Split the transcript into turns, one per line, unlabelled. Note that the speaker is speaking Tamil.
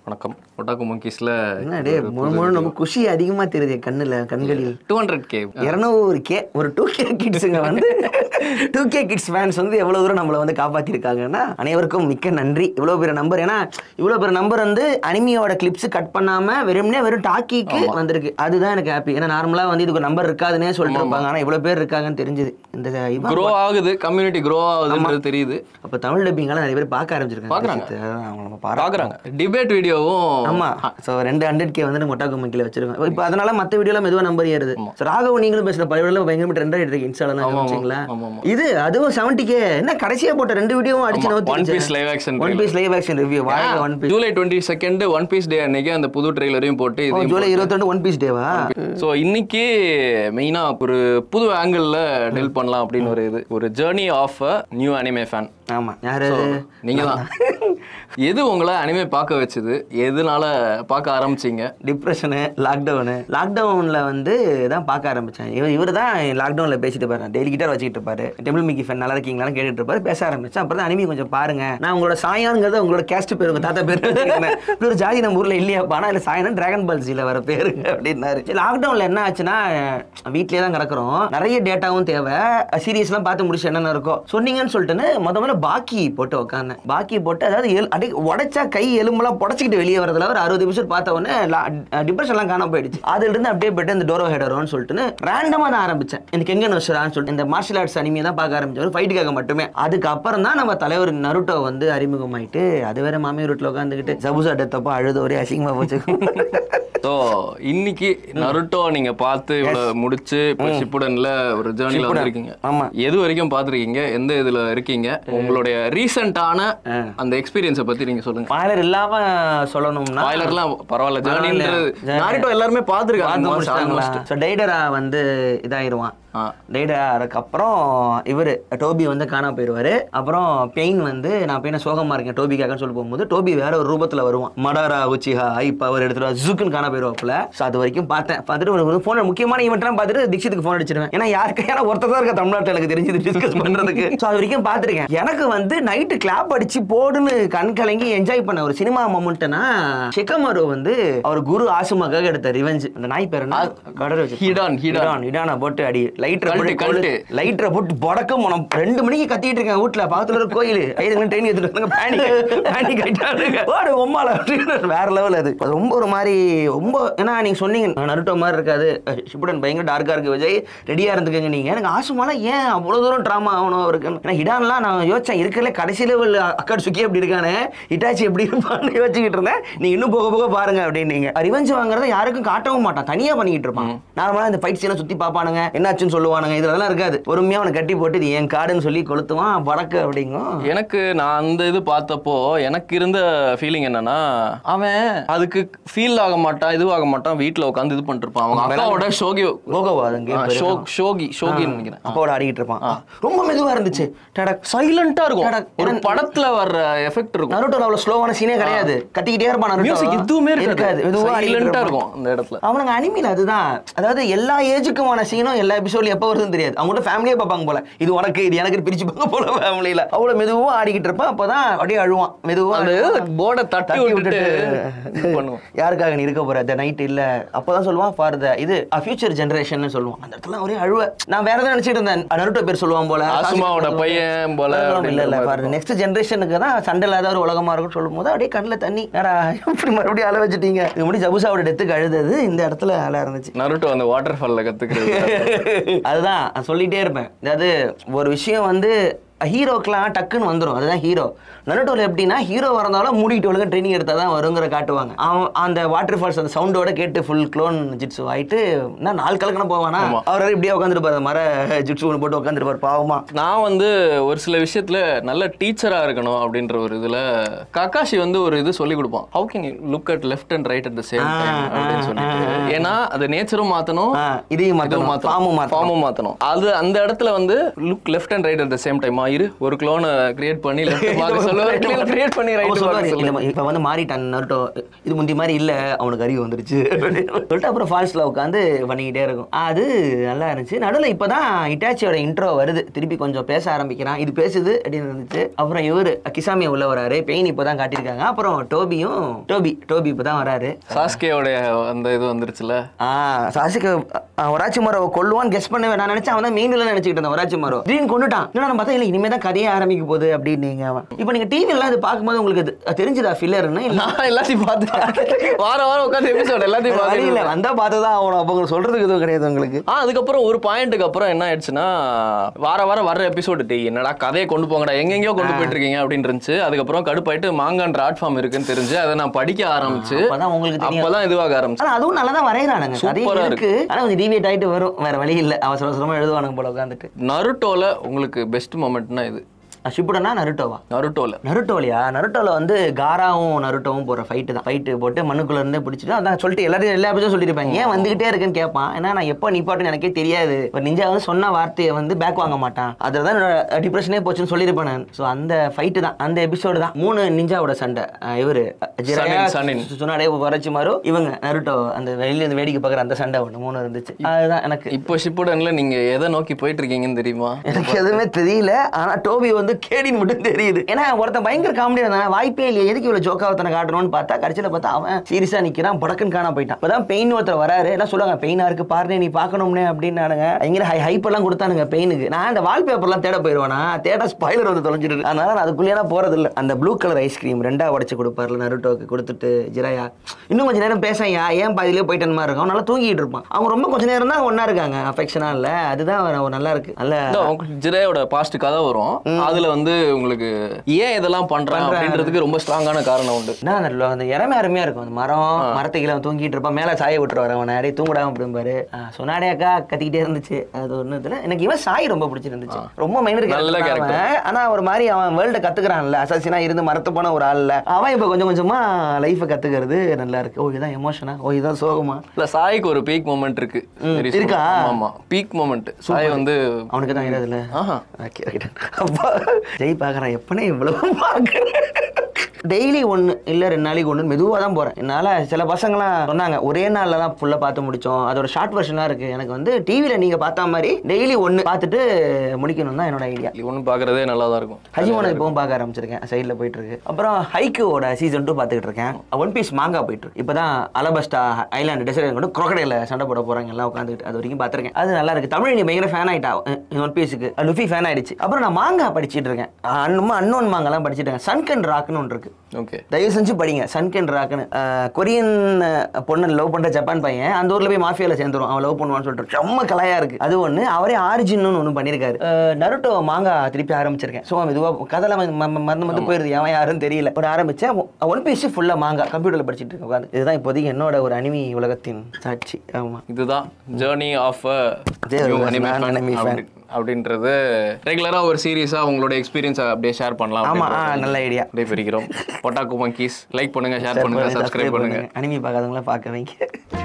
வணக்கம் ஒட்டாக்கு monkeysல
என்ன டே முழு முழு நம்ம குஷி அதிகமா தெரியுது என் கண்ணுல கண்களில்
டூ ஹண்ட்ரட் கே
இரநூறு கே ஒரு டூ கே கிட்ஸுங்க வந்து டூ கே கிட்ஸ் ஃபேன்ஸ் வந்து எவ்வளோ தூரம் நம்மளை வந்து காப்பாற்றிருக்காங்கன்னா அனைவருக்கும் மிக்க நன்றி இவ்வளோ பெரிய நம்பர் ஏன்னா இவ்வளோ பெரிய நம்பர் வந்து அனிமியோட கிளிப்ஸ் கட் பண்ணாம வெறும்னே வெறும் டாக்கிக்கு வந்திருக்கு அதுதான் எனக்கு ஹாப்பி ஏன்னா நார்மலாக வந்து இதுக்கு நம்பர் இருக்காதுன்னே சொல்லிட்டு இருப்பாங்க ஆனால் இவ்வளோ பேர் இருக்காங்கன்னு தெரிஞ்சுது இந்த இவன்
க்ரோ ஆகுது கம்யூனிட்டி க்ரோ ஆகுதுன்றது தெரியுது
அப்போ தமிழ் டப்பிங்கெல்லாம் நிறைய பேர் பார்க்க ஆரம்பிச்சிருக்காங்க
பார்க்கறாங்க.
அதான் அவங்க நம்ம பாராட்டுறோம்.
பாக்குறாங்க டிபேட் வீடியோவும்
ஆமா ஸோ ரெண்டு ஹண்ட்ரட் கே வந்து நம்ம ஒட்டாக்கு மக்கில வச்சிருக்கோம் இப்போ அதனால மற்ற வீடியோலாம் மெதுவாக நம்பர் ஏறுது ஸோ ராகவ் நீங்களும் பேசுற பழைய வீடியோல பயங்கரமா ட்ரெண்ட் ஆகிட்டு இருக்கு இன்ஸ்டாலாம் வச்சிங்களா
ஆமா, ஆமா.
இது அதுவும் செவன்டி கே என்ன கடைசியா போட்ட ரெண்டு வீடியோவும் அடிச்சு
One Piece live action
One Piece live action review வாழ்க One Piece
July twenty second One Piece day அன்னைக்கு அந்த புது ட்ரெய்லரையும் போட்டு இது
ஜூலை இருபத்தி ஒன் பீஸ் டேவா
ஸோ இன்னைக்கு மெயினா ஒரு புது ஆங்கிள் டெல் பண்ணலாம் அப்படின்னு ஒரு இது ஒரு journey of a new anime fan
ஆமா யாரு
நீங்க தான் எது உங்களை அனிமே பார்க்க வச்சது எதனால பார்க்க ஆரம்பிச்சீங்க
டிப்ரெஷனு லாக்டவுனு லாக்டவுனில் வந்து தான் பார்க்க ஆரம்பித்தேன் இவர் இவர் தான் லாக்டவுனில் பேசிட்டு இருப்பாரு டெய்லி கிட்டார் வச்சுக்கிட்டு இருப்பாரு டெம்பிள் மிக்கி ஃபேன் நல்லா இருக்கீங்களான்னு கேட்டுட்டு இருப்பாரு பேச ஆரம்பிச்சேன் அப்புறம் தான் அனிமி கொஞ்சம் பாருங்க நான் உங்களோட சாயாங்கிறத உங்களோட கேஸ்ட் பேர் உங்க தாத்தா பேர் வச்சுருக்கேன். இப்படி ஒரு ஜாதி நம்ம ஊரில் இல்லையாப்பா ஆனால் இல்லை சாயனா டிராகன் பால்ஸில் வர பேருங்க அப்படின்னாரு லாக்டவுனில் என்ன ஆச்சுன்னா வீட்லயே தான் கிடக்குறோம் நிறைய டேட்டாவும் தேவை சீரியஸ்லாம் பார்த்து முடிச்சு என்னென்ன இருக்கோ சொன்னீங்கன்னு சொல்லிட்டுன்னு முத முதல்ல பாக்கி போட்டு உட்காந்தேன் பாக்கி போட்டு அதாவது எல் அடி உடைச்சா கை எலும்பெல்லாம் புடச்சிக்கிட்டு வெளியே வரதுல ஒரு அறுபது நிமிஷம் பார்த்த உடனே டிப்ரெஷன்லாம் காணாம போயிடுச்சு அதுல இருந்து அப்படியே போயிட்டு இந்த டோரோ ஹெடரோன்னு சொல்லிட்டு ரேண்டமா தான் ஆரம்பிச்சேன் எனக்கு எங்க நோஷரான்னு சொல்லிட்டு இந்த மார்ஷல் ஆர்ட்ஸ் அனிமையை தான் பார்க்க ஆரம்பிச்சேன் ஒரு ஃபைட்டுக்காக மட்டுமே அதுக்கப்புறம் தான் நம்ம தலைவர் நருட்டோ வந்து அறிமுகமாயிட்டு அது வேற மாமியார் வீட்டில் உட்காந்துக்கிட்டு ஜபுசா டெத்தப்போ அழுத ஒரே அசிங்கமா போச்சு
ஸோ இன்னைக்கு நருட்டோ நீங்க பார்த்து இவ்வளவு முடிச்சு இப்போ ஷிப்புடன்ல ஒரு ஜேர்னில வந்திருக்கீங்க
ஆமா.
எது வரைக்கும் பார்த்துருக்கீங்க எந்த இதுல இருக்கீங்க உங்களுடைய ரீசெண்டான அந்த எக்ஸ்பீரியன்ஸை பத்தி நீங்க சொல்லுங்க
ஸ்பாய்லர் இல்லாம சொல்லணும்னா
ஸ்பாய்லர்லாம் பரவாயில்ல ஜேர்னின்றது நாரிட்டோ எல்லாருமே பார்த்துருக்காங்க ஆல்மோஸ்ட்
ஸோ டைடரா வந்து இதாயிருவான்
ஆ.
டைடராக்கு அப்புறம் இவர் டோபி வந்து காணாம போயிடுவாரு அப்புறம் பெயின் வந்து நான் பெயினை சோகமா இருக்கேன் டோபிக்காகன்னு சொல்லி போகும்போது டோபி வேற ஒரு ரூபத்துல வருவான் மடாரா உச்சிஹா ஐ பவர் எடுத்துட்டு ஜுக்குன்னு காணா போயிடுவாப்புல ஸோ அது வரைக்கும் பார்த்தேன் பார்த்துட்டு ஒரு ஃபோன் முக்கியமான ஈவெண்ட்லாம் பார்த்துட்டு தீக்ஷித்துக்கு ஃபோன் அடிச்சிருவேன் ஏன்னா யாருக்கு ஏன்னா ஒருத்தர் தான் இருக்க தமிழ்நாட்டில் எனக்கு தெரிஞ்சது டிஸ்கஸ் பண்றதுக்கு ஸோ அது வரைக்கும் பார்த்துருக்கேன் எனக்கு வந்து நைட்டு கிளாப் அடிச்சு போடுன்னு கண் கலங்கி என்ஜாய் பண்ண ஒரு சினிமா மொமெண்ட்னா ஷிகமாரு வந்து அவர் குரு ஆசுமாக்காக எடுத்த ரிவெஞ்ச் அந்த நாய் பேர் என்ன கடர் வச்சு
ஹிடான், ஹிடான்.
ஹிடான் ஹிடானை போட்டு அடி லைட்டரை
கழட்டு,
போட்டு
கழட்டு.
லைட்டரை போட்டு புடக்கம் போனோம் ரெண்டு மணிக்கு கத்திட்டு இருக்கேன் வீட்டுல பக்கத்துல ஒரு கோயில் ஐந்து ட்ரெயின் எடுத்துட்டு வந்தாங்க பேனிக் பேனிக் ஆயிட்டாங்க ஓடு உம்மால அப்படின்னு வேற லெவல் அது அது ரொம்ப ஒரு மாதிரி ரொம்ப ஏன்னா நீங்க சொன்னீங்க நருட்டோ மாதிரி இருக்காது ஷிப்புடன் பயங்கர டார்க்கா இருக்கு விஜய் ரெடியா இருந்துக்கங்க நீங்க எனக்கு ஆசுமாலாம் ஏன் அவ்வளவு தூரம் ட்ராமா ஆகணும் இருக்கு ஏன்னா ஹிடான்லாம் நான் யோசிச்சேன் இருக்கல கடைசி லெவல் அக்காடு சுக்கி எப்படி இருக்கானே இட்டாச்சி எப்படி இருப்பான்னு யோசிச்சுக்கிட்டு இருந்தேன் நீ இன்னும் போக போக பாருங்க அப்படின்னீங்க ரிவெஞ்ச் வாங்குறத யாருக்கும் காட்டவும் மாட்டான் தனியா பண்ணிக்கிட்டு இருப்பான் நார்மலா இந்த ஃபைட் சீனை சுத்தி பாப்பானுங்க என்னாச்சுன்னு சொல்லுவானுங்க இதெல்லாம் இருக்காது பொறுமையா அவனை கட்டி போட்டு இது என் காடுன்னு சொல்லி கொளுத்துவான் வடக்கு அப்படிங்கும்
எனக்கு நான் அந்த இது பார்த்தப்போ எனக்கு இருந்த ஃபீலிங் என்னன்னா அவன் அதுக்கு ஃபீல் ஆக மாட்டான் இதுவாக மாட்டான் வீட்ல உட்காந்து இது பண்ணிட்டு இருப்பான் அவங்க அக்காவோட ஷோகி
கோகோவா அது
ஆ,
game பேரு.
ஷோ- ஷோகி ஷோகின்னு நினைக்கிறேன்
அப்பாவோட ஆடிக்கிட்டு இருப்பான் ரொம்ப மெதுவா இருந்துச்சு டடக்
சைலண்டா இருக்கும்
டடக்.
ஒரு படத்துல வர்ற எஃபெக்ட் இருக்கும்
நருட்டோல அவ்வளவு ஸ்லோவான சீனே கிடையாது கத்திக்கிட்டே இருப்பான் நருட்டோ
மியூசிக் எதுவுமே
இருக்காது மெதுவா ஆடிக்கிட்டு
சைலண்டா
இருப்பான்.
இருக்கும் அந்த இடத்துல
அவனுங்க அனிமில அதுதான் அதாவது எல்லா ஏஜுக்குமான சீனும் எல்லா எபிசோட்ல எப்போ வருதுன்னு தெரியாது அவங்கள்ட்ட ஃபேமிலியே பார்ப்பாங்க போல இது உனக்கு இது எனக்கு பிரிச்சு பார்க்க போல ஃபேமிலியில அவ்வளவு மெதுவா ஆடிக்கிட்டு இருப்பான் அப்பதான் அப்படியே அழுவான் மெதுவா
அந்த
அழுவான்.
போர்டை தட்டி
தட்டி
விட்டுட்டு
விட்டுட்டு
இது பண்ணுவான்
யாருக்காக நீ இருக்க போற த நைட் இல்ல அப்பதான் சொல்லுவான் ஃபார் த இது ஃபியூச்சர் ஜெனரேஷன் சொல்லுவான் அந்த இடத்துல ஒரே அழுவ நான் வேற எதாவது நினைச்சிட்டு இருந்தேன் நருட்டோ பேர் சொல்லுவான் போல
ஆசுமாவோட பையன் போல
அதெல்லாம் இல்ல இல்ல
அப்படின்ற
ஃபார் நெக்ஸ்ட் ஜெனரேஷனுக்கு தான் சண்டை இல்லாத ஒரு உலகமா இருக்கும் சொல்லும் போது அப்படியே கண்ணில் தண்ணி நேரா இப்படி மறுபடியும் அழ வச்சுட்டீங்க இது முடி ஜபுசாவோட டெத்துக்கு அழுதது இந்த இடத்துல அழ இருந்துச்சு
நருட்டோ அந்த வாட்டர் ஃபால்ல கத்துக்கிறது
அதுதான் நான் சொல்லிட்டே இருப்பேன் அதாவது ஒரு விஷயம் வந்து ஹீரோக்கெலாம் டக்குன்னு வந்துடும் அதுதான் ஹீரோ நருட்டோவில் எப்படின்னா ஹீரோ வரந்தாலும் மூடிட்டு ஒழுங்கு ட்ரைனிங் எடுத்தால் தான் வருங்கிற காட்டுவாங்க அவன் அந்த வாட்டர் ஃபால்ஸ் அந்த சவுண்டோட கேட்டு ஃபுல் க்ளோன் ஜிட்ஸு ஆயிட்டு என்ன நாள் கலக்கணும் போவானா அவர் இப்படியே உட்காந்துருப்பாரு மர ஜிட்ஸு ஒன்று போட்டு உட்காந்துருப்பார் பாவமா
நான் வந்து ஒரு சில விஷயத்துல நல்ல டீச்சரா இருக்கணும் அப்படின்ற ஒரு இதுல கக்காஷி வந்து ஒரு இது சொல்லி கொடுப்பான் how can you look at left and right at the same time அப்படின்னு சொல்லிட்டு ஏன்னா அது நேச்சரும் மாத்தணும்
ஆ, இதையும்
இதுவும்
மாற்றணும் ஃபார்மும் மாற்றணும்
ஃபார்மும் மாத்தணும் அது அந்த இடத்துல வந்து look left and right at the same டைமா இரு ஒரு க்ளோனை கிரியேட் பண்ணி லெஃப்ட் பார்க்க சொல்லுவார் கிரியேட் பண்ணி
அவன்
ரைட்
சொல்லுவாரு,
பார்க்க
இந்த
சொல்லுவார்
மா- இப்ப வந்து மாறிட்டான் நருட்டோ இது முந்தி மாதிரி இல்ல அவனுக்கு அறிவு வந்துருச்சு அப்படின்னு சொல்லிட்டு அப்புறம் ஃபால்ஸ்ல உட்காந்து பண்ணிக்கிட்டே இருக்கும் அது நல்லா இருந்துச்சு நடுவில் இப்பதான் இட்டாச்சியோட இன்ட்ரோ வருது திருப்பி கொஞ்சம் பேச ஆரம்பிக்கிறான் இது பேசுது அப்படின்னு இருந்துச்சு அப்புறம் இவரு கிசாமியா உள்ள வராரு பெயின் இப்பதான் காட்டியிருக்காங்க அப்புறம் டோபியும் டோபி டோபி இப்பதான் வராரு
சாஸ்கேயோடைய அந்த இது வந்துருச்சுல
ஆ சாசிக்கு ஒராச்சி மரோ கொல்லுவான்னு கெஸ் பண்ண நான் நினைச்சேன் அவன் தான் மெயின் நினைச்சிட்டு இருந்தேன் ஒராச்சி மரோ திடீர்னு கொண்டுட்டான் என்ன நான் பார்த்தா இல்லை இனிமே தான் கதையே ஆரம்பிக்க போகுது அப்படின்னு அவன் இப்போ நீங்க டிவி எல்லாம் இது பார்க்கும்போது உங்களுக்கு இது தெரிஞ்சுதா ஃபில்லர்னு இல்லை
நான் எல்லாத்தையும் பார்த்தேன் வாரம் வாரம் உட்காந்து எபிசோட் எல்லாத்தையும்
வழி
பார்த்து
இல்லை வந்தா பார்த்து தான் ஆகணும் அப்போ உங்களுக்கு சொல்றதுக்கு எதுவும் கிடையாது உங்களுக்கு
ஆ அதுக்கப்புறம் ஒரு பாயிண்ட்டுக்கு அப்புறம் என்ன ஆயிடுச்சுன்னா வார வாரம் வர எபிசோடு டே என்னடா கதையை கொண்டு போங்கடா எங்கெங்கயோ கொண்டு போயிட்டு இருக்கீங்க அப்படின்னு இருந்துச்சு அதுக்கப்புறம் கடுப்பாயிட்டு மாங்கான்ற ஆர்ட் ஃபார்ம் இருக்குன்னு தெரிஞ்சு அதை நான் படிக்க ஆரம்பிச்சு
அப்பதான் உங்களுக்கு தெரியும்
அப்பதான் இதுவாக ஆரம்பிச்சு
ஆனா அதுவும் நல்லா தான் வரைகிறானுங்க கதையும்
சூப்பரா
இருக்கு ஆனா கொஞ்சம் டிவியேட் ஆயிட்டு வரும் வேற வழி இல்லை அவசர அவசரமா எழுதுவானுங்க போல உட்காந்துட்டு
நருட்டோல உங்களுக்கு பெஸ்ட் மொமெண்ட்னா இது
ஷிப்புடனா நருட்டோவா
நருட்டோல
நருட்டோலியா நருட்டோல வந்து காராவும் நருட்டோவும் போற ஃபைட்டு தான் ஃபைட்டு போட்டு மண்ணுக்குள்ள இருந்தே பிடிச்சிட்டு அதான் சொல்லிட்டு எல்லாரும் எல்லா எபிசோடும் சொல்லியிருப்பாங்க ஏன் வந்துகிட்டே இருக்குன்னு கேட்பான் ஏன்னா நான் எப்போ நிப்பாட்டுன்னு எனக்கே தெரியாது ஒரு நிஞ்சா வந்து சொன்ன வார்த்தையை வந்து பேக் வாங்க மாட்டான் அதில் தான் டிப்ரெஷனே போச்சுன்னு சொல்லியிருப்பேன் நான் ஸோ அந்த ஃபைட்டு தான் அந்த எபிசோடு தான் மூணு நிஞ்சாவோட சண்டை அஹ் இவரு ஜிராயா,
சனின்.
சுனாடே வரைச்சி மாறு இவங்க நருட்டோ அந்த வெளியில இருந்து வேடிக்கை பார்க்குற அந்த சண்டை ஒன்று மூணு இருந்துச்சு அதுதான் எனக்கு
இப்போ ஷிப்புடன்ல நீங்க எதை நோக்கி போயிட்டு இருக்கீங்கன்னு தெரியுமா
எனக்கு எதுவுமே தெரியல ஆனா டோபி வந்து கேடின்னு மட்டும் தெரியுது ஏன்னா ஒருத்தன் பயங்கர காமெடியா இருந்தான் வாய்ப்பே இல்லையே எதுக்கு இவ்வளவு ஜோக்காவத்தனை காட்டணும்னு பார்த்தா கடைசியில பார்த்தா அவன் சீரியஸா நிக்கிறான் படக்குன்னு காண போயிட்டான் இப்பதான் பெயின் ஒருத்தர் வராரு எல்லாம் சொல்லுவாங்க பெயினா இருக்கு பாருனே நீ பார்க்கணும்னே அப்படின்னானுங்க பயங்கர ஹை ஹைப் எல்லாம் கொடுத்தானுங்க பெயினுக்கு நான் அந்த வால்பேப்பர்லாம் தேட போயிடுவேனா தேட ஸ்பாய்லர் வந்து தொலைஞ்சிட்டு இருக்கு. அதனால நான் அதுக்குள்ளேயே போறது இல்ல அந்த ப்ளூ கலர் ஐஸ்கிரீம் ரெண்டா உடச்சு கொடுப்பார்ல நருட்டோக்கு கொடுத்துட்டு ஜிராயா இன்னும் கொஞ்ச நேரம் பேசையா ஏன் பாதியிலே போயிட்டேன் மாதிரி இருக்கும் அவன் நல்லா தூங்கிட்டு இருப்பான் அவங்க ரொம்ப கொஞ்ச நேரம் தான் ஒண்ணா இருக்காங்க அஃபெக்ஷனா இல்ல அதுதான் அவன் நல்லா இருக்கு நல்ல
இந்த உங்களுக்கு ஜிரேயோட பாஸ்ட் கதை வரும் அதுல வந்து உங்களுக்கு ஏன் இதெல்லாம் பண்றான் அப்படின்றதுக்கு ரொம்ப ஸ்ட்ராங்கான காரணம் உண்டு
என்ன அந்த லோ- அந்த இடமே அருமையா இருக்கும் அந்த மரம் மரத்துக்கு கீழே தூங்கிட்டு இருப்பான் மேல சாய விட்டுருவாரு அவன் நிறைய தூங்கிடாம அப்படிம்பாரு சொன்னாடே அக்கா கத்திக்கிட்டே இருந்துச்சு அது ஒண்ணு இதுல எனக்கு இவன் சாய் ரொம்ப பிடிச்சிருந்துச்சு ரொம்ப மைனர்
நல்ல character.
ஆனா ஒரு மாதிரி அவன் வேர்ல்ட கத்துக்கிறான்ல அசாசினா இருந்து மரத்து போன ஒரு ஆள்ல அவன் இப்ப கொஞ்சம் கொஞ்சமா லைஃபை கத்துக்கிறது நல்லா இருக்கு ஓ இதான் எமோஷனா ஓ இதான் சோகமா
இல்ல சாய்க்கு ஒரு பீக் மொமெண்ட் இருக்கு
ம்,
Very soon.
இருக்கா?
ஆமா பீக் மொமெண்ட் சாய் வந்து
அவனுக்கு தான் இராதுல
ஆஹா
ஓகே ஓகே அப்பா ஜெய் பார்க்குறேன் எப்பனே இவ்வளவு பார்க்குறேன் டெய்லி ஒன்று இல்லை ரெண்டு நாளைக்கு ஒன்று மெதுவாக தான் போகிறேன் என்னால் சில பசங்களாம் சொன்னாங்க ஒரே நாளில் தான் ஃபுல்லாக பார்த்து முடித்தோம் அதோட ஷார்ட் வெர்ஷனாக இருக்குது எனக்கு வந்து டிவியில் நீங்கள் பார்த்த மாதிரி டெய்லி ஒன்று பார்த்துட்டு முடிக்கணும் தான் என்னோட ஐடியா
ஒன்று பார்க்கறதே நல்லா தான் இருக்கும்
ஹஜிமோனை இப்பவும் பார்க்க ஆரம்பிச்சிருக்கேன் சைடில் போயிட்டு இருக்கு அப்புறம் ஹைக்குவோட சீசன் டூ பார்த்துக்கிட்டு இருக்கேன் ஒன் பீஸ் மாங்கா போயிட்டு இருக்கு இப்போ தான் அலபஸ்டா ஐலாண்டு டெசர்ட் கொண்டு crocodile சண்டை போட போறாங்க எல்லாம் உட்காந்துட்டு அது வரைக்கும் பார்த்துருக்கேன் அது நல்லா இருக்கு தமிழ் நீ பயங்கர ஃபேன் ஆயிட்டா ஒன் பீஸுக்கு லுஃபி ஃபேன் ஆயிடுச்சு அப்புறம் நான் மாங்கா படிச்சிட்டு இருக்கேன் அன்னுமா அன்னோன் மாங்காலாம் படிச்சிட்டு இருக்கேன் சன்கன் ராக்னு ஒன்று இருக்கு
ஓகே
தயவு செஞ்சு படிங்க சன்கென் ராக்குன்னு அஹ், கொரியன் அஹ், பொண்ணு லவ் பண்ற ஜப்பான் பையன் அந்த ஊர்ல போய் மாஃபியால சேர்ந்துரும் அவன் லவ் பண்ணுவான்னு சொல்லிட்டு ரொம்ப கலையா இருக்கு அது ஒண்ணு அவரே ஆரிஜின்னு ஒன்று பண்ணியிருக்காரு அஹ், நருட்டோ மாங்கா திருப்பி ஆரம்பிச்சிருக்கேன் ஸோ மெதுவா கதல மறந்து மறந்து போயிருது எவன் யாருன்னு தெரியல ஒரு ஆரம்பிச்சேன் ஒன் பீஸ் ஃபுல்லா மாங்கா கம்ப்யூட்டர்ல படிச்சிட்டு இருக்கேன் உட்காந்து இதுதான் இப்போதைக்கு என்னோட ஒரு அனிமி உலகத்தின் சாட்சி ஆமா
இதுதான் journey of
They are an anime fan.
அப்படின்றது ரெகுலரா ஒரு சீரியஸா உங்களோட எக்ஸ்பீரியன்ஸ் அப்படியே ஷேர் பண்ணலாம்
ஆமா ஆ,
அப்படின்றது
நல்ல ஐடியா
விடைபெறுகிறோம் பொட்டாக்கு மங்கீஸ் லைக் பண்ணுங்க ஷேர் பண்ணுங்க சப்ஸ்கிரைப் பண்ணுங்க
அனிமி பார்க்காதவங்கள பார்க்க வைங்க